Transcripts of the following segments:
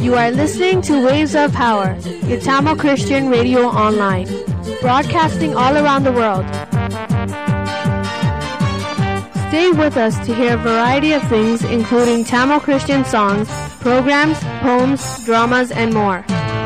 You are listening to Waves of Power, your Tamil Christian radio online, broadcasting all around the world. Stay with us to hear a variety of things, including Tamil Christian songs, programs, poems, dramas, and more.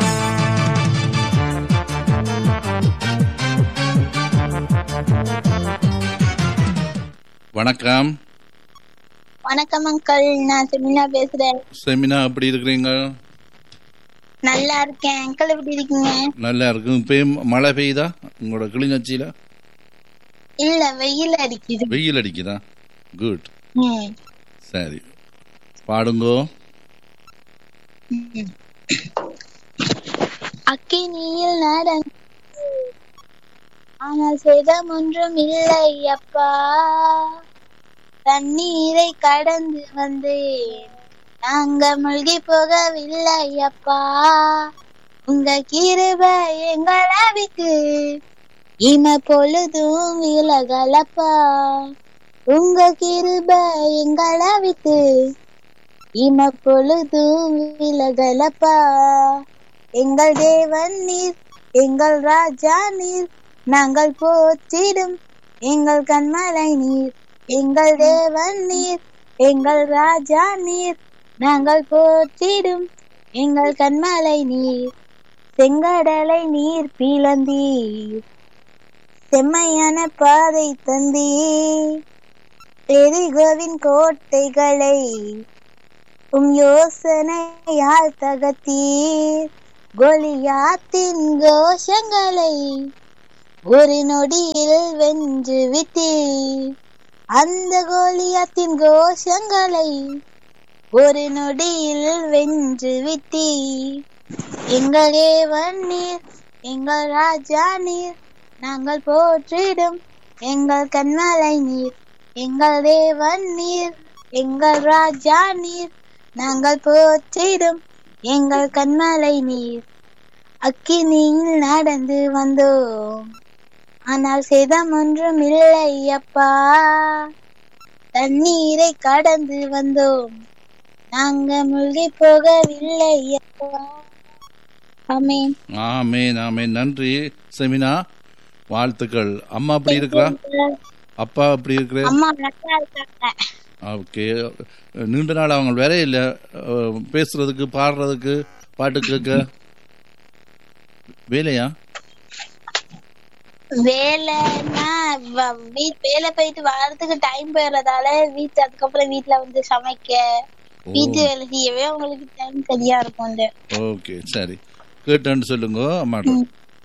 வணக்கம் வணக்கம் uncle நான் seminar பேசுறேன் seminar எப்படி இருக்கிறீங்க நல்லா இருக்கேன் uncle எப்படி இருக்கீங்க நல்லா இருக்கு இப்பயும் மழை பெய்யுதா உங்களோட கிளிநொச்சியில இல்ல வெயில் அடிக்குது வெயில் அடிக்குதா குட் ம். சரி பாடுங்கோ அக்கினியில் நடந்து ஆனால் சேதம் ஒன்றும் இல்லை அப்பா தண்ணீரை கடந்து வந்தேன் நாங்க மூழ்கி போகவில்லை அப்பா உங்க கிருபை எங்களை விட்டு இம பொழுதும் விலகலப்பா உங்க கிருபை எங்களை விட்டு இம பொழுதும் விலகலப்பா எங்கள் தேவன் நீர் எங்கள் ராஜா நீர் நாங்கள் போற்றிடும் எங்கள் கண்மலை நீர் எங்கள் தேவன் நீர் எங்கள் ராஜா நீர் நாங்கள் போற்றிடும் எங்கள் கண்மலை நீர் செங்கடலை நீர் பிளந்தீர் செம்மையான பாதை தந்தீர் எரிகோவின் கோட்டைகளை உம் யோசனையால் தகத்தீர் கோலியாத்தின் கோஷங்களை ஒரு நொடியில் வென்று விட்டீர் அந்த கோலியாத்தின் கோஷங்களை ஒரு நொடியில் வென்று விட்டீர் எங்கள் தேவன் நீர் எங்கள் ராஜா நீர் நாங்கள் போற்றிடும் எங்கள் கண்மலை நீர் எங்கள் தேவன் நீர் எங்கள் ராஜா நீர் நாங்கள் போற்றிடும் எங்கள் கண்மலை நீர் அக்கினியில் நடந்து வந்தோம் ஆனால் சேதம் ஒன்றும் இல்லை அப்பா தண்ணீரை கடந்து வந்தோம் நாங்க மூழ்கி போகவில்லை அப்பா ஆமென் ஆமேன் ஆமேன் நன்றி செமினா வாழ்த்துக்கள் அம்மா அப்படி இருக்கிறா அப்பா அப்படி இருக்கிற அம்மா நல்லா இருக்காங்க ஓகே நீண்ட நாள் அவங்க வேற இல்லை அஹ், பேசுறதுக்கு பாடுறதுக்கு பாட்டு கேட்க வேலையா வேலைன்னா வ- வீ- வேலை போயிட்டு வர்றதுக்கு டைம் போயிடுறதால வீட்டு அதுக்கப்புறம் வீட்டுல வந்து சமைக்க வீட்டு வேலை செய்யவே உங்களுக்கு டைம் சரியா இருக்கும் இந்த ஓகே சரி கேட்டேன்னு சொல்லுங்க அம்மாட்ட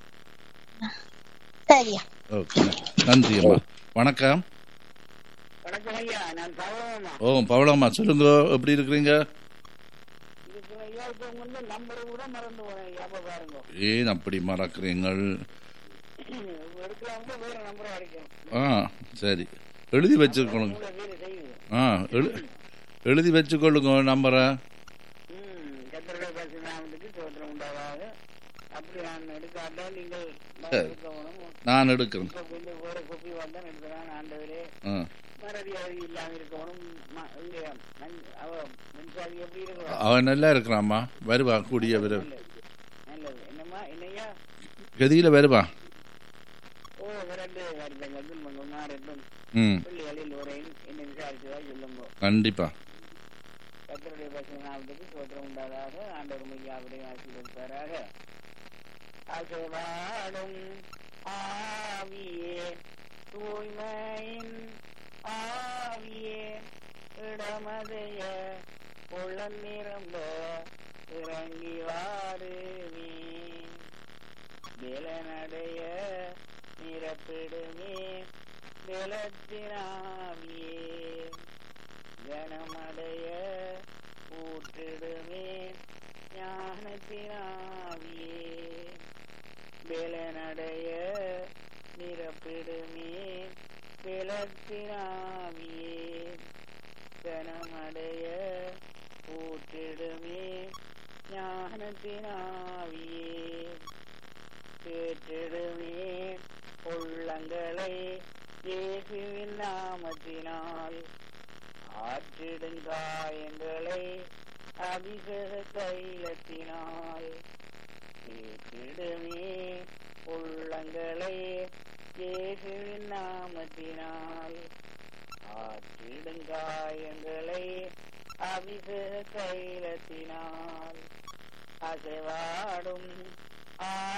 சரியா ஓகே நன்றி அம்மா வணக்கம் வணக்கம் ஐயா நான் பவனம்மா ஓ பவளம்மா சொல்லுங்க எப்படி இருக்கிறீங்க இதுக்கு ஐயா இப்ப வந்து நம்பரை கூட மறந்து போனேன் ஐயா அப்ப பாருங்க ஏன் அப்படி மறக்கிறீங்கள் எடுக்கலாம் வேற நம்பரை அடிக்கணும் ஆ சரி எழுதி வச்சுக்கொள்ளுங்க கூட வேலை செய்யுது ஆ எழு எழுதி வச்சுக்கொள்ளுங்க நம்பரை ம் கத்திரிக்காய் பசு நாமத்துக்கு சோத்திரம் உண்டாகாது அப்படி நான் எடுக்காட்டா நீங்கள் சரி. இருக்கணும் நான் எடுக்கிறேன் இப்ப வந்து வேற கொப்பி வந்தான் எடுக்கிறான் ஆண்டவரே ஆ மறதியாதி இல்லாம இருக்கணும் ம- இங்க மண்- அவ மின்சாரி எப்படி இருக்கணும் அவன் நல்லா இருக்கிறாம்மா வருவா கூடிய விரைவு நல்லது என்னம்மா என்னையா கதியில் வருவா ஓ ரெண்டு வருடங்கள் துன்பங்கள் மாறட்டும் ம் பிள்ளைகளில் ஒரேன் என்ன விசாரிச்சதா சொல்லுங்க கண்டிப்பா கத்தருடைய பசுநாமத்துக்கு சோத்திரம் உண்டாதாக ஆண்டவர் மையாவுடைய ஆசீர்வதிப்பாராக அசைவாடும் ஆவியே தூய்மையின் ஆவியே இடமதைய உளம் நிரம்ப இறங்கி வாருமே நிலநடைய நிரப்பிடுமே நிலத்தினாவியே கனமடைய ஊற்றிடுமே ஞானத்தினாவியே வேலனடைய நிரப்பிடுமே விளத்தினாவியே கனமடைய ஊற்றிடுமே ஞானத்தினாவியே கேட்டிடுமே உள்ளங்களை இயேசுவின் நாமத்தினால் ஆற்றிடும் காயங்களை அபிஷேக தைலத்தினால் கேட்டிடுமே உள்ளங்களை இயேசுவின் நாமத்தினால் ஆற்றிடுங்காயங்களை அபிஷேக தைலத்தினால் அசைவாடும் ஆ